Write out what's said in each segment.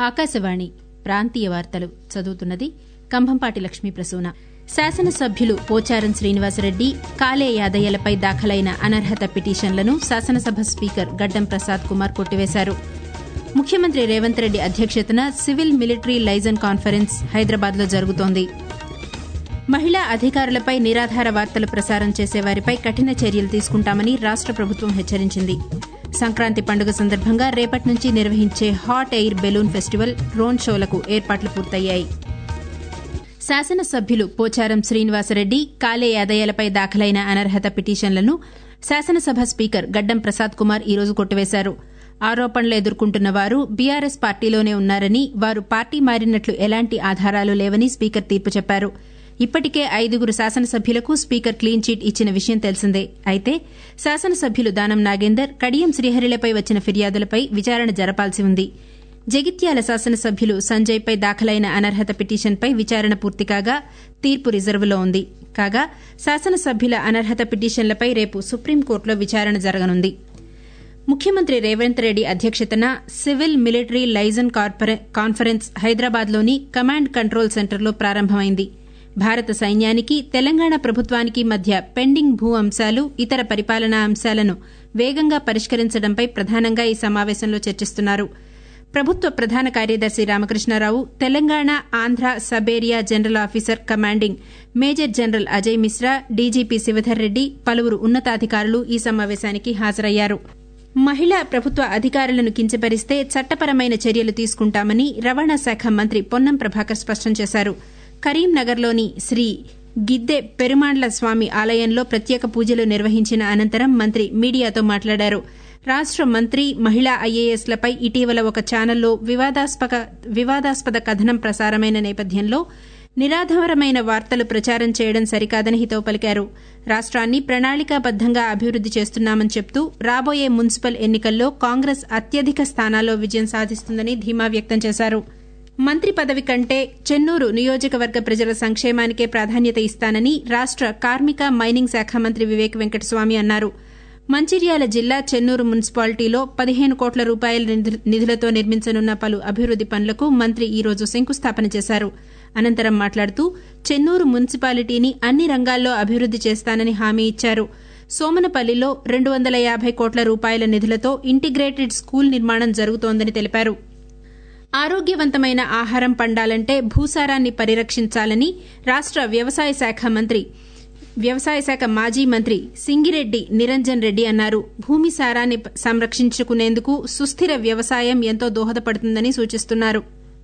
ఆకాశవాణి ప్రాంతీయ వార్తలు చదువుతున్నది కంభంపాటి లక్ష్మీ ప్రసూన శాసనసభ్యులు పోచారం శ్రీనివాసరెడ్డి కాలే యాదయ్యలపై దాఖలైన అనర్హత పిటిషన్లను శాసనసభ స్పీకర్ గడ్డం ప్రసాద్ కుమార్ కొట్టివేశారు ముఖ్యమంత్రి రేవంత్ రెడ్డి అధ్యక్షతన సివిల్ మిలిటరీ లైజన్ కాన్ఫరెన్స్ హైదరాబాద్లో జరుగుతోంది మహిళా అధికారులపై నిరాధార వార్తలు ప్రసారం చేసేవారిపై కఠిన చర్యలు తీసుకుంటామని రాష్ట ప్రభుత్వం హెచ్చరించింది సంక్రాంతి పండుగ సందర్భంగా రేపటి నుంచి నిర్వహించే hot air balloon festival drone షోలకు ఏర్పాట్లు పూర్తయ్యాయి శాసనసభ్యులు పోచారం శ్రీనివాసరెడ్డి కాలే యాదయ్యలపై దాఖలైన అనర్హత పిటిషన్లను శాసనసభ స్పీకర్ గడ్డం ప్రసాద్ కుమార్ ఈరోజు కొట్టివేశారు ఆరోపణలు ఎదుర్కొంటున్న వారు బీఆర్ఎస్ పార్టీలోనే ఉన్నారని వారు పార్టీ మారినట్లు ఎలాంటి ఆధారాలు లేవని స్పీకర్ తీర్పు చెప్పారు ఇప్పటికే ఐదుగురు శాసనసభ్యులకు స్పీకర్ క్లీన్ చీట్ ఇచ్చిన విషయం తెలిసిందే అయితే శాసనసభ్యులు దానం నాగేందర్ కడియం శ్రీహరిలపై వచ్చిన ఫిర్యాదులపై విచారణ జరపాల్సి ఉంది జగిత్యాల శాసనసభ్యులు సంజయ్పై దాఖలైన అనర్హత పిటిషన్పై విచారణ పూర్తి కాగా తీర్పు రిజర్వులో ఉంది కాగా శాసనసభ్యుల అనర్హత పిటిషన్లపై రేపు సుప్రీంకోర్టులో విచారణ జరగనుంది ముఖ్యమంత్రి రేవంత్ రెడ్డి అధ్యక్షతన సివిల్ మిలిటరీ లైజన్ కాన్ఫరెన్స్ హైదరాబాద్లోని కమాండ్ కంట్రోల్ సెంటర్లో ప్రారంభమైంది భారత సైన్యానికి తెలంగాణ ప్రభుత్వానికి మధ్య పెండింగ్ భూ అంశాలు ఇతర పరిపాలనా అంశాలను వేగంగా పరిష్కరించడంపై ప్రధానంగా ఈ సమావేశంలో చర్చిస్తున్నారు ప్రభుత్వ ప్రధాన కార్యదర్శి Ramakrishna Rao Telangana Andhra sub area general officer commanding major general Ajay Mishra DGP Shivdhar Reddy పలువురు ఉన్నతాధికారులు ఈ సమావేశానికి హాజరయ్యారు మహిళా ప్రభుత్వ అధికారులను కించపరిస్తే చట్టపరమైన చర్యలు తీసుకుంటామని రవాణా శాఖ మంత్రి పొన్నం ప్రభాకర్ స్పష్టం చేశారు కరీంనగర్లోని శ్రీ గిద్దె పెరుమాండ్ల స్వామి ఆలయంలో ప్రత్యేక పూజలు నిర్వహించిన అనంతరం మంత్రి మీడియాతో మాట్లాడారు రాష్ట మంత్రి మహిళా ఐఏఎస్లపై ఇటీవల ఒక ఛానల్లో వివాదాస్పద కథనం ప్రసారమైన నేపథ్యంలో నిరాధారమైన వార్తలు ప్రచారం చేయడం సరికాదని హితవు పలికారు రాష్ట్రాన్ని ప్రణాళికాబద్దంగా అభివృద్ది చేస్తున్నామని చెప్తూ రాబోయే మున్సిపల్ ఎన్నికల్లో కాంగ్రెస్ అత్యధిక స్థానాల్లో విజయం సాధిస్తుందని ధీమా వ్యక్తం చేశారు మంత్రి పదవి కంటే చెన్నూరు నియోజకవర్గ ప్రజల సంక్షేమానికే ప్రాధాన్యత ఇస్తానని రాష్ట కార్మిక మైనింగ్ శాఖ మంత్రి వివేక్ వెంకటస్వామి అన్నారు మంచిర్యాల జిల్లా చెన్నూరు మున్సిపాలిటీలో పదిహేను కోట్ల రూపాయల నిధులతో నిర్మించనున్న పలు అభివృద్ది పనులకు మంత్రి ఈ రోజు శంకుస్థాపన చేశారు అనంతరం మాట్లాడుతూ చెన్నూరు మున్సిపాలిటీని అన్ని రంగాల్లో అభివృద్ది చేస్తానని హామీ ఇచ్చారు సోమనపల్లిలో రెండు వందల యాభై కోట్ల రూపాయల నిధులతో ఇంటిగ్రేటెడ్ స్కూల్ నిర్మాణం జరుగుతోందని తెలిపారు ఆరోగ్యవంతమైన ఆహారం పండాలంటే భూసారాన్ని పరిరక్షించాలని రాష్ట వ్యవసాయ శాఖ మంత్రి వ్యవసాయ శాఖ మాజీ మంత్రి సింగిరెడ్డి నిరంజన్ రెడ్డి అన్నారు భూమి సారాన్ని సంరక్షించుకునేందుకు సుస్థిర వ్యవసాయం ఎంతో దోహదపడుతుందని సూచిస్తున్నారు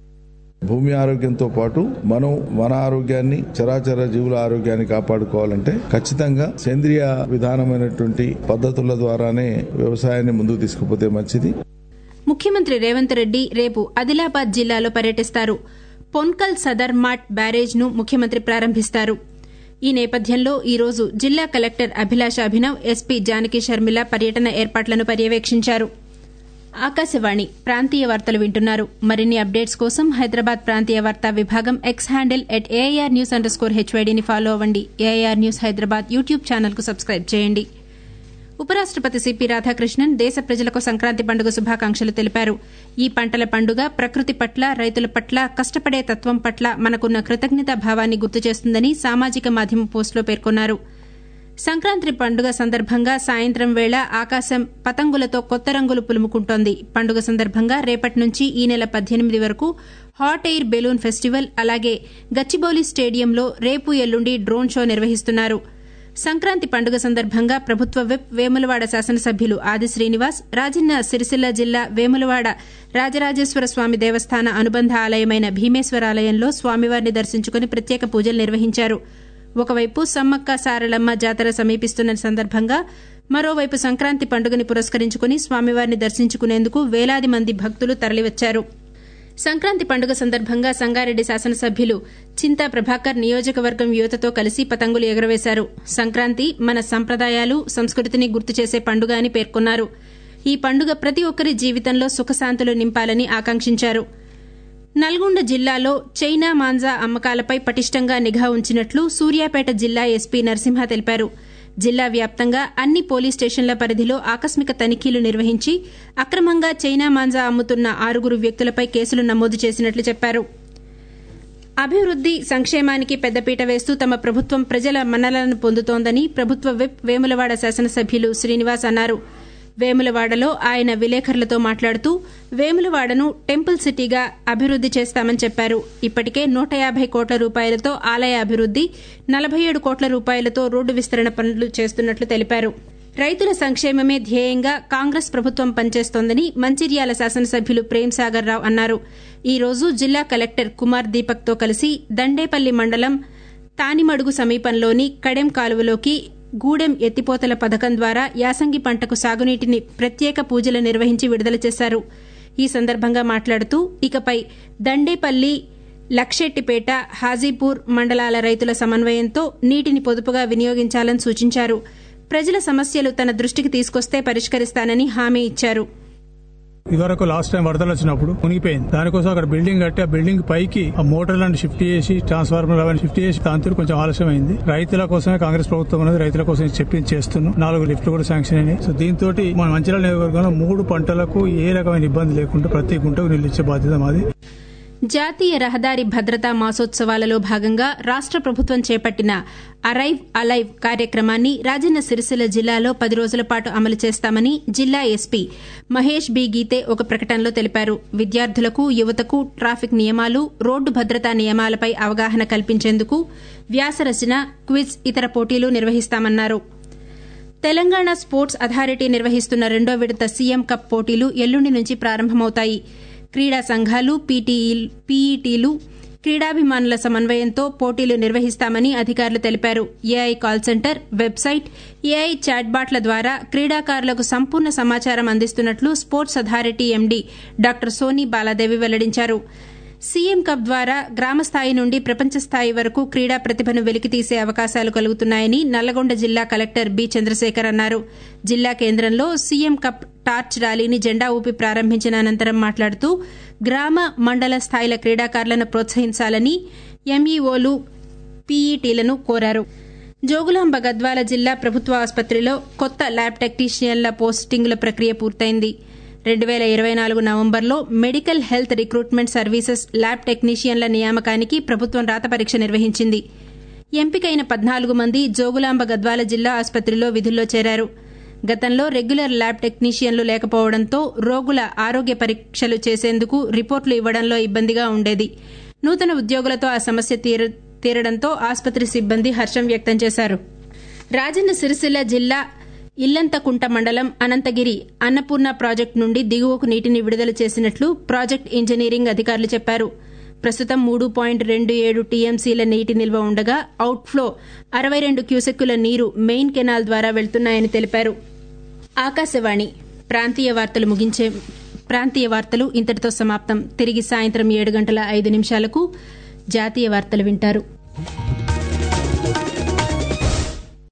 భూమి ఆరోగ్యంతో పాటు మనం మన ఆరోగ్యాన్ని చరాచర జీవుల ఆరోగ్యాన్ని కాపాడుకోవాలంటే ఖచ్చితంగా సేంద్రియ విధానమైనటువంటి పద్ధతుల ద్వారానే వ్యవసాయాన్ని ముందుకు తీసుకుపోతే మంచిది ముఖ్యమంత్రి రేవంత్ రెడ్డి రేపు ఆదిలాబాద్ జిల్లాలో పర్యటిస్తారు పొన్కల్ సదర్ మార్ట్ బ్యారేజ్ ను ముఖ్యమంత్రి ప్రారంభిస్తారు ఈ నేపథ్యంలో ఈ రోజు జిల్లా కలెక్టర్ అభిలాష అభినవ్ ఎస్పీ జానకి షర్మిల పర్యటన ఏర్పాట్లను పర్యవేక్షించారు ఆకాశవాణి ప్రాంతీయ వార్తలు వింటున్నారు మరిన్ని అప్డేట్స్ కోసం హైదరాబాద్ ప్రాంతీయ వార్తా విభాగం X handle at AIR news underscore హెచ్వైడీని ఫాలో అవ్వండి AIR news Hyderabad YouTube channel కు సబ్స్క్రైబ్ చేయండి ఉపరాష్టపతి సిపి రాధాకృష్ణన్ దేశ ప్రజలకు సంక్రాంతి పండుగ శుభాకాంక్షలు తెలిపారు ఈ పంటల పండుగ ప్రకృతి పట్ల రైతుల పట్ల కష్టపడే తత్వం పట్ల మనకున్న కృతజ్ఞతా భావాన్ని గుర్తు చేస్తుందని సామాజిక మాధ్యమ పోస్టులో పేర్కొన్నారు సంక్రాంతి పండుగ సందర్భంగా సాయంత్రం వేళ ఆకాశం పతంగులతో కొత్త రంగులు పులుముకుంటోంది పండుగ సందర్భంగా రేపటి నుంచి ఈ నెల పద్దెనిమిది వరకు హాట్ ఎయిర్ బెలూన్ ఫెస్టివల్ అలాగే గచ్చిబౌలి స్టేడియంలో రేపు ఎల్లుండి డ్రోన్ షో నిర్వహిస్తున్నారు సంక్రాంతి పండుగ సందర్భంగా ప్రభుత్వ విప్ వేములవాడ శాసనసభ్యులు ఆది శ్రీనివాస్ రాజన్న సిరిసిల్ల జిల్లా వేములవాడ రాజరాజేశ్వర స్వామి దేవస్థాన అనుబంధ ఆలయమైన భీమేశ్వరాలయంలో స్వామివారిని దర్శించుకుని ప్రత్యేక పూజలు నిర్వహించారు ఒకవైపు సమ్మక్క సారలమ్మ జాతర సమీపిస్తున్న సందర్భంగా మరోవైపు సంక్రాంతి పండుగని పురస్కరించుకుని స్వామివారిని దర్శించుకునేందుకు వేలాది మంది భక్తులు తరలివచ్చారు సంక్రాంతి పండుగ సందర్భంగా సంగారెడ్డి శాసనసభ్యులు చింతా ప్రభాకర్ నియోజకవర్గం యువతతో కలిసి పతంగులు ఎగురవేశారు సంక్రాంతి మన సంప్రదాయాలు సంస్కృతిని గుర్తు చేసే పండుగ అని పేర్కొన్నారు ఈ పండుగ ప్రతి ఒక్కరి జీవితంలో సుఖశాంతులు నింపాలని ఆకాంక్షించారు నల్గొండ జిల్లాలో చైనా మాంజా అమ్మకాలపై పటిష్టంగా నిఘా ఉంచినట్లు సూర్యాపేట జిల్లా ఎస్పీ నరసింహ తెలిపారు జిల్లా వ్యాప్తంగా అన్ని పోలీస్ స్టేషన్ల పరిధిలో ఆకస్మిక తనిఖీలు నిర్వహించి అక్రమంగా చైనా మాంజా అమ్ముతున్న ఆరుగురు వ్యక్తులపై కేసులు నమోదు చేసినట్లు చెప్పారు అభివృద్ది సంక్షేమానికి పెద్దపీట వేస్తూ తమ ప్రభుత్వం ప్రజల మన్నలను పొందుతోందని ప్రభుత్వ విప్ వేములవాడ శాసనసభ్యులు శ్రీనివాస్ అన్నారు వేములవాడలో ఆయన విలేకరులతో మాట్లాడుతూ వేములవాడను టెంపుల్ సిటీగా అభివృద్ది చేస్తామని చెప్పారు ఇప్పటికే నూట యాభై కోట్ల రూపాయలతో ఆలయ అభివృద్ది నలభై ఏడు కోట్ల రూపాయలతో రోడ్డు విస్తరణ పనులు చేస్తున్నట్లు తెలిపారు రైతుల సంక్షేమమే ధ్యేయంగా కాంగ్రెస్ ప్రభుత్వం పనిచేస్తోందని మంచిర్యాల శాసనసభ్యులు ప్రేమ్ సాగర్ రావు అన్నారు ఈ రోజు జిల్లా కలెక్టర్ కుమార్ దీపక్ తో కలిసి దండేపల్లి మండలం తానిమడుగు సమీపంలోని కడెం కాలువలోకి గూడెం ఎత్తిపోతల పథకం ద్వారా యాసంగి పంటకు సాగునీటిని ప్రత్యేక పూజలు నిర్వహించి విడుదల చేశారు ఈ సందర్భంగా మాట్లాడుతూ ఇకపై దండేపల్లి లక్షెట్టిపేట హాజీపూర్ మండలాల రైతుల సమన్వయంతో నీటిని పొదుపుగా వినియోగించాలని సూచించారు ప్రజల సమస్యలు తన దృష్టికి తీసుకొస్తే పరిష్కరిస్తానని హామీ ఇచ్చారు ఇదివరకు లాస్ట్ టైం వరదలు వచ్చినప్పుడు మునిగిపోయింది దానికోసం అక్కడ బిల్డింగ్ కట్టి ఆ బిల్డింగ్ పైకి ఆ మోటార్లను షిఫ్ట్ చేసి ట్రాన్స్ఫార్మర్ అవన్నీ షిఫ్ట్ చేసి దాంతో కొంచెం ఆలస్యమైంది రైతుల కోసమే కాంగ్రెస్ ప్రభుత్వం అనేది రైతుల కోసం చెప్పి చేస్తున్నాం నాలుగు లిఫ్ట్లు కూడా శాంక్షన్ అయినాయి సో దీంతో మన మంచిర్యాల నియోజకవర్గంలో మూడు పంటలకు ఏ రకమైన ఇబ్బంది లేకుండా ప్రతి గుంటకు నిలిచే బాధ్యత మాది జాతీయ రహదారి భద్రతా మాసోత్సవాలలో భాగంగా రాష్ట ప్రభుత్వం చేపట్టిన అరైవ్ అలైవ్ కార్యక్రమాన్ని రాజన్న సిరిసిల్ల జిల్లాలో పది రోజుల పాటు అమలు చేస్తామని జిల్లా ఎస్పీ మహేష్ బి గీతే ఒక ప్రకటనలో తెలిపారు విద్యార్థులకు యువతకు ట్రాఫిక్ నియమాలు రోడ్డు భద్రతా నియమాలపై అవగాహన కల్పించేందుకు వ్యాసరచన క్విజ్ ఇతర పోటీలు నిర్వహిస్తామన్నారు తెలంగాణ స్పోర్ట్స్ అథారిటీ నిర్వహిస్తున్న రెండో విడత సీఎం కప్ పోటీలు ఎల్లుండి నుంచి ప్రారంభమవుతాయి క్రీడా సంఘాలు పీఈటీలు క్రీడాభిమానుల సమన్వయంతో పోటీలు నిర్వహిస్తామని అధికారులు తెలిపారు AI call centre website AI చాట్బాట్ల ద్వారా క్రీడాకారులకు సంపూర్ణ సమాచారం అందిస్తున్నట్లు sports authority MD doctor Soni Baladevi వెల్లడించారు సీఎం కప్ ద్వారా గ్రామ స్థాయి నుండి ప్రపంచ స్థాయి వరకు క్రీడా ప్రతిభను వెలికితీసే అవకాశాలు కలుగుతున్నాయని నల్లగొండ జిల్లా కలెక్టర్ బి చంద్రశేఖర్ అన్నారు జిల్లా కేంద్రంలో సీఎం కప్ టార్చ్ ర్యాలీని జెండా ఊపి ప్రారంభించిన అనంతరం మాట్లాడుతూ గ్రామ మండల స్థాయిల క్రీడాకారులను ప్రోత్సహించాలని ఎంఈఓలు పీఈటీలను కోరారు జోగులాంబ గద్వాల జిల్లా ప్రభుత్వ ఆసుపత్రిలో కొత్త ల్యాబ్ టెక్నీషియన్ల పోస్టింగుల ప్రక్రియ పూర్తయింది రెండు వేల ఇరవై నాలుగు నవంబర్లో medical health recruitment services lab టెక్నీషియన్ల నియామకానికి ప్రభుత్వం రాత పరీక్ష నిర్వహించింది ఎంపికైన పద్నాలుగు మంది జోగులాంబ గద్వాల జిల్లా ఆసుపత్రిలో విధుల్లో చేరారు గతంలో రెగ్యులర్ ల్యాబ్ టెక్నీషియన్లు లేకపోవడంతో రోగుల ఆరోగ్య పరీక్షలు చేసేందుకు రిపోర్టులు ఇవ్వడంలో ఇబ్బందిగా ఉండేది నూతన ఉద్యోగులతో ఆ సమస్య తీరడంతో ఆసుపత్రి సిబ్బంది హర్షం వ్యక్తం చేశారు రాజన్న సిరిసిల్ల జిల్లా ఇల్లంతకుంట మండలం అనంతగిరి అన్నపూర్ణ ప్రాజెక్టు నుండి దిగువకు నీటిని విడుదల చేసినట్లు ప్రాజెక్ట్ ఇంజనీరింగ్ అధికారులు చెప్పారు ప్రస్తుతం మూడు పాయింట్ రెండు ఏడు టీఎంసీల నీటి నిల్వ ఉండగా అవుట్ఫ్లో అరవై రెండు క్యూసెక్కుల నీరు మెయిన్ కెనాల్ ద్వారా వెళ్తున్నాయని తెలిపారు ఆకాశవాణి ప్రాంతీయ వార్తలు ముగించే ప్రాంతీయ వార్తలు ఇంతటితో సమాప్తం తిరిగి సాయంత్రం ఏడు గంటల ఐదు నిమిషాలకు జాతీయ వార్తలు వింటారు